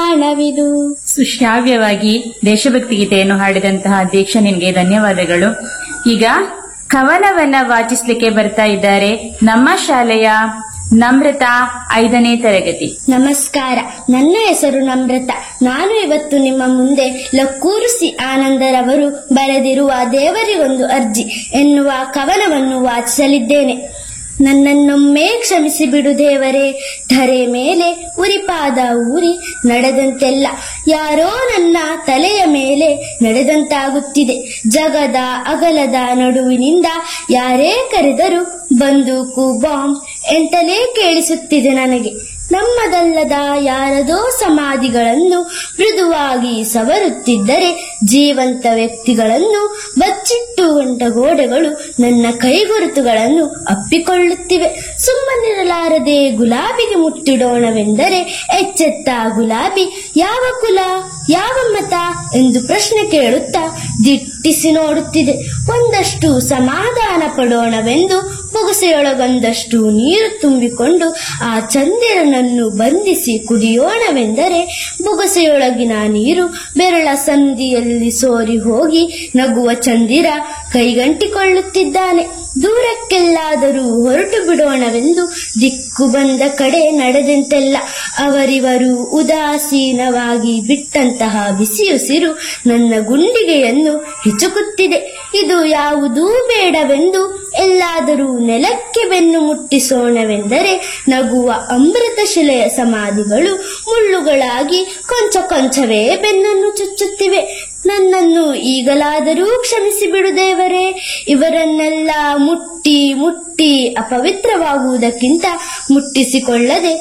ಪಯಣವಿದು ಸುಶ್ರಾವ್ಯವಾಗಿ ದೇಶಭಕ್ತಿ ಗೀತೆಯನ್ನು ಹಾಡಿದಂತಹ ದೀಕ್ಷ ನಿನ್ಗೆ ಧನ್ಯವಾದಗಳು ಈಗ ಕವನವನ್ನ ವಾಚಿಸ್ಲಿಕ್ಕೆ ಬರ್ತಾ ಇದ್ದಾರೆ ನಮ್ಮ ಶಾಲೆಯ ನಮ್ರತ ಐದನೇ ತರಗತಿ ನಮಸ್ಕಾರ ನನ್ನ ಹೆಸರು ನಮ್ರತ ನಾನು ಇವತ್ತು ನಿಮ್ಮ ಮುಂದೆ ಲಕ್ಕೂರು ಸಿ ಆನಂದರವರು ಬರೆದಿರುವ ದೇವರಿಗೊಂದು ಅರ್ಜಿ ಎನ್ನುವ ಕವನವನ್ನು ವಾಚಿಸಲಿದ್ದೇನೆ ನನ್ನನ್ನೊಮ್ಮೆ ಕ್ಷಮಿಸಿ ಬಿಡು ದೇವರೇ ಧರೆ ಮೇಲೆ ಉರಿಪಾದ ಊರಿ ನಡೆದಂತೆಲ್ಲ ಯಾರೋ ನನ್ನ ತಲೆಯ ಮೇಲೆ ನಡೆದಂತಾಗುತ್ತಿದೆ ಜಗದ ಅಗಲದ ನಡುವಿನಿಂದ ಯಾರೇ ಕರೆದರೂ ಬಂದೂಕು ಬಾಂಬ್ ಎಂತಲೇ ಕೇಳಿಸುತ್ತಿದೆ ನನಗೆ ನಮ್ಮದಲ್ಲದ ಯಾರದೋ ಸಮಾಧಿಗಳನ್ನು ಮೃದುವಾಗಿ ಸವರುತ್ತಿದ್ದರೆ ಜೀವಂತ ವ್ಯಕ್ತಿಗಳನ್ನು ಬಚ್ಚಿಟ್ಟುಕೊಂಡ ಗೋಡೆಗಳು ನನ್ನ ಕೈಗುರುತುಗಳನ್ನು ಅಪ್ಪಿಕೊಳ್ಳುತ್ತಿವೆ ಸುಮ್ಮನಿರಲಾರದೆ ಗುಲಾಬಿಗೆ ಮುಟ್ಟಿಡೋಣವೆಂದರೆ ಎಚ್ಚೆತ್ತ ಗುಲಾಬಿ ಯಾವ ಕುಲ ಯಾವ ಮತ ಎಂದು ಪ್ರಶ್ನೆ ಕೇಳುತ್ತಾ ದಿಟ್ಟಿಸಿ ನೋಡುತ್ತಿದೆ ಒಂದಷ್ಟು ಸಮಾಧಾನ ಪಡೋಣವೆಂದು ಬೊಗಸೆಯೊಳಗೊಂದಷ್ಟು ನೀರು ತುಂಬಿಕೊಂಡು ಆ ಚಂದಿರನನ್ನು ಬಂಧಿಸಿ ಕುಡಿಯೋಣವೆಂದರೆ ಬೊಗಸೆಯೊಳಗಿನ ನೀರು ಬೆರಳ ಸಂಧಿಯಲ್ಲಿ ಸೋರಿ ಹೋಗಿ ನಗುವ ಚಂದಿರ ಕೈಗಂಟಿಕೊಳ್ಳುತ್ತಿದ್ದಾನೆ ದೂರಕ್ಕೆಲ್ಲಾದರೂ ಹೊರಟು ಬಿಡೋಣವೆಂದು ದಿಕ್ಕು ಬಂದ ಕಡೆ ನಡೆದಂತೆಲ್ಲ ಅವರಿವರು ಉದಾಸೀನವಾಗಿ ಬಿಟ್ಟಂತಹ ಬಿಸಿಯುಸಿರು ನನ್ನ ಗುಂಡಿಗೆಯನ್ನು ಹಿಚುಕುತ್ತಿದೆ ಇದು ಯಾವುದೂ ಬೇಡವೆಂದು ಎಲ್ಲಾದರೂ ನೆಲಕ್ಕೆ ಬೆನ್ನು ಮುಟ್ಟಿಸೋಣವೆಂದರೆ ನಗುವ ಅಮೃತ ಶಿಲೆಯ ಸಮಾಧಿಗಳು ಮುಳ್ಳುಗಳಾಗಿ ಕೊಂಚ ಕೊಂಚವೇ ಬೆನ್ನನ್ನು ಚುಚ್ಚುತ್ತಿವೆ ನನ್ನನ್ನು ಈಗಲಾದರೂ ಕ್ಷಮಿಸಿ ಬಿಡು ದೇವರೇ ಇವರನ್ನೆಲ್ಲ ಮುಟ್ಟಿ ಮುಟ್ಟಿ ಅಪವಿತ್ರವಾಗುವುದಕ್ಕಿಂತ ಮುಟ್ಟಿಸಿಕೊಳ್ಳದೆ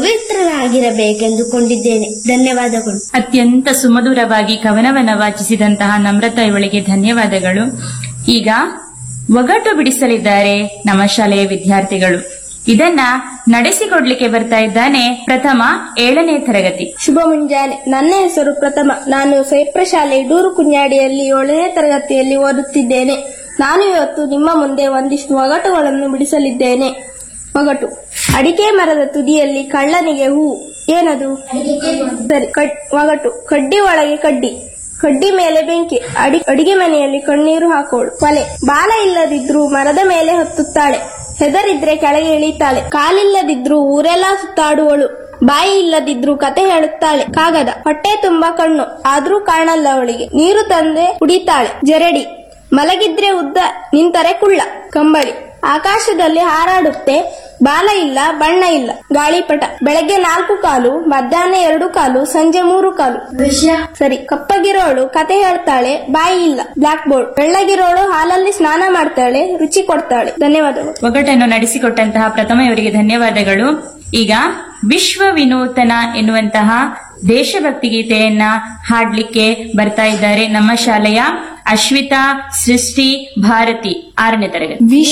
ಪವಿತ್ರನಾಗಿರಬೇಕೆಂದುಕೊಂಡಿದ್ದೇನೆ ಧನ್ಯವಾದಗಳು ಅತ್ಯಂತ ಸುಮಧುರವಾಗಿ ಕವನವನ್ನ ವಾಚಿಸಿದಂತಹ ನಮ್ರತ ಇವಳಿಗೆ ಧನ್ಯವಾದಗಳು ಈಗ ಒಗಟು ಬಿಡಿಸಲಿದ್ದಾರೆ ನಮ್ಮ ಶಾಲೆಯ ವಿದ್ಯಾರ್ಥಿಗಳು ಇದನ್ನ ನಡೆಸಿಕೊಡ್ಲಿಕ್ಕೆ ಬರ್ತಾ ಇದ್ದಾನೆ ಪ್ರಥಮ ಏಳನೇ ತರಗತಿ ಶುಭ ಮುಂಜಾನೆ ನನ್ನ ಹೆಸರು ಪ್ರಥಮ ನಾನು ಸೈಪ್ರ ಶಾಲೆ ಡೂರು ಕುഞ്ഞാಡಿಯಲ್ಲಿ ಏಳನೇ ತರಗತಿಯಲ್ಲಿ ಓದುತ್ತಿದ್ದೇನೆ ನಾನು ಇವತ್ತು ನಿಮ್ಮ ಮುಂದೆ ಒಂದಿಷ್ಟು ಒಗಟುಗಳನ್ನು ಬಿಡಿಸಲಿದ್ದೇನೆ ಒಗಟು ಅಡಿಕೆ ಮರದ ತುದಿಯಲ್ಲಿ ಕಳ್ಳನಿಗೆ ಹೂ ಏನದು ಸರಿ ಕಡ್- ಒಗಟು ಕಡ್ಡಿ ಒಳಗೆ ಕಡ್ಡಿ ಕಡ್ಡಿ ಮೇಲೆ ಬೆಂಕಿ ಅಡಿ ಅಡಿಗೆ ಮನೆಯಲ್ಲಿ ಕಣ್ಣೀರು ಹಾಕೋಳು ಕೊಲೆ ಬಾಲ ಇಲ್ಲದಿದ್ರೂ ಮರದ ಮೇಲೆ ಹತ್ತುತ್ತಾಳೆ ಹೆದರಿದ್ರೆ ಕೆಳಗೆ ಇಳಿತಾಳೆ ಕಾಲಿಲ್ಲದಿದ್ರೂ ಊರೆಲ್ಲ ಸುತ್ತಾಡುವಳು ಬಾಯಿ ಇಲ್ಲದಿದ್ರೂ ಕತೆ ಹೇಳುತ್ತಾಳೆ ಕಾಗದ ಹೊಟ್ಟೆ ತುಂಬಾ ಕಣ್ಣು ಆದ್ರೂ ಕಾಣಲ್ಲ ಅವಳಿಗೆ ನೀರು ತಂದೆ ಕುಡಿತಾಳೆ ಜರಡಿ ಮಲಗಿದ್ರೆ ಉದ್ದ ನಿಂತರೆ ಕುಳ್ಳ ಕಂಬಳಿ ಆಕಾಶದಲ್ಲಿ ಹಾರಾಡುತ್ತೆ ಬಾಲ ಇಲ್ಲ ಬಣ್ಣ ಇಲ್ಲ ಗಾಳಿಪಟ ಬೆಳಗ್ಗೆ ನಾಲ್ಕು ಕಾಲು ಮಧ್ಯಾಹ್ನ ಎರಡು ಕಾಲು ಸಂಜೆ ಮೂರು ಕಾಲು ಸರಿ ಕಪ್ಪಗಿರೋಳು ಕತೆ ಹೇಳ್ತಾಳೆ ಬಾಯಿ ಇಲ್ಲ ಬ್ಲಾಕ್ ಬೋರ್ಡ್ ಬೆಳ್ಳಗಿರೋಳು ಹಾಲಲ್ಲಿ ಸ್ನಾನ ಮಾಡ್ತಾಳೆ ರುಚಿ ಕೊಡ್ತಾಳೆ ಧನ್ಯವಾದಗಳು ಒಗಟನ್ನು ನಡೆಸಿಕೊಟ್ಟಂತಹ ಪ್ರಥಮ ಇವರಿಗೆ ಧನ್ಯವಾದಗಳು ಈಗ ವಿಶ್ವ ವಿನೂತನ ಎನ್ನುವಂತಹ ದೇಶಭಕ್ತಿ ಗೀತೆಯನ್ನ ಹಾಡ್ಲಿಕ್ಕೆ ಬರ್ತಾ ಇದ್ದಾರೆ ನಮ್ಮ ಶಾಲೆಯ ಅಶ್ವಿತಾ ಸೃಷ್ಟಿ ಭಾರತಿ ಆರನೇ ತರಗತಿ